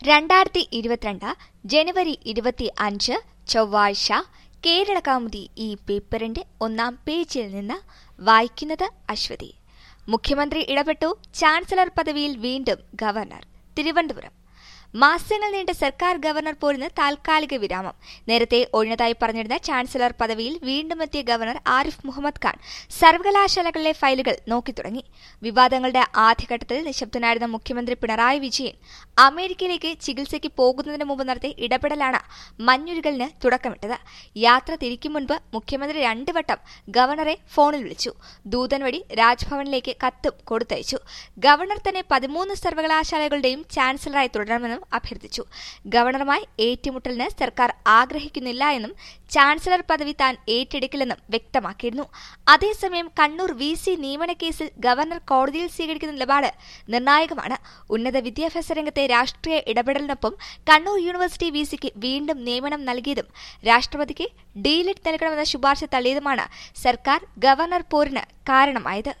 രണ്ടായിരത്തി ഇരുപത്തിരണ്ട് ജനുവരി ഇരുപത്തി അഞ്ച് ചൊവ്വാഴ്ച കേരള കൗമുദി ഈ പേപ്പറിന്റെ ഒന്നാം പേജിൽ നിന്ന് വായിക്കുന്നത് അശ്വതി മുഖ്യമന്ത്രി ഇടപെട്ടു ചാൻസലർ പദവിയിൽ വീണ്ടും ഗവർണർ തിരുവനന്തപുരം മാസങ്ങൾ നീണ്ട സർക്കാർ ഗവർണർ പോരിന് താൽക്കാലിക വിരാമം നേരത്തെ ഒഴിഞ്ഞതായി പറഞ്ഞിരുന്ന ചാൻസലർ പദവിയിൽ വീണ്ടും എത്തിയ ഗവർണർ ആരിഫ് മുഹമ്മദ് ഖാൻ സർവകലാശാലകളിലെ ഫയലുകൾ നോക്കിത്തുടങ്ങി വിവാദങ്ങളുടെ ആദ്യഘട്ടത്തിൽ നിശബ്ദനായിരുന്ന മുഖ്യമന്ത്രി പിണറായി വിജയൻ അമേരിക്കയിലേക്ക് ചികിത്സയ്ക്ക് പോകുന്നതിന് മുമ്പ് നടത്തിയ ഇടപെടലാണ് മഞ്ഞുരുകലിന് തുടക്കമിട്ടത് യാത്ര തിരിക്കും മുൻപ് മുഖ്യമന്ത്രി രണ്ടു വട്ടം ഗവർണറെ ഫോണിൽ വിളിച്ചു ദൂതൻ വഴി രാജ്ഭവനിലേക്ക് കത്തും കൊടുത്തയച്ചു ഗവർണർ തന്നെ പതിമൂന്ന് സർവകലാശാലകളുടെയും ചാൻസലറായി തുടരണമെന്നും അഭ്യർത്ഥിച്ചു ഗവർണറുമായി ഏറ്റുമുട്ടലിന് സർക്കാർ ആഗ്രഹിക്കുന്നില്ല എന്നും ചാൻസലർ പദവി താൻ ഏറ്റെടുക്കില്ലെന്നും വ്യക്തമാക്കിയിരുന്നു അതേസമയം കണ്ണൂർ വി സി നിയമന കേസിൽ ഗവർണർ കോടതിയിൽ സ്വീകരിക്കുന്ന നിലപാട് നിർണായകമാണ് ഉന്നത വിദ്യാഭ്യാസ രംഗത്തെ രാഷ്ട്രീയ ഇടപെടലിനൊപ്പം കണ്ണൂർ യൂണിവേഴ്സിറ്റി വി സിക്ക് വീണ്ടും നിയമനം നൽകിയതും രാഷ്ട്രപതിക്ക് ഡീലിറ്റ് നൽകണമെന്ന ശുപാർശ തള്ളിയതുമാണ് സർക്കാർ ഗവർണർ പോരിന് കാരണമായത്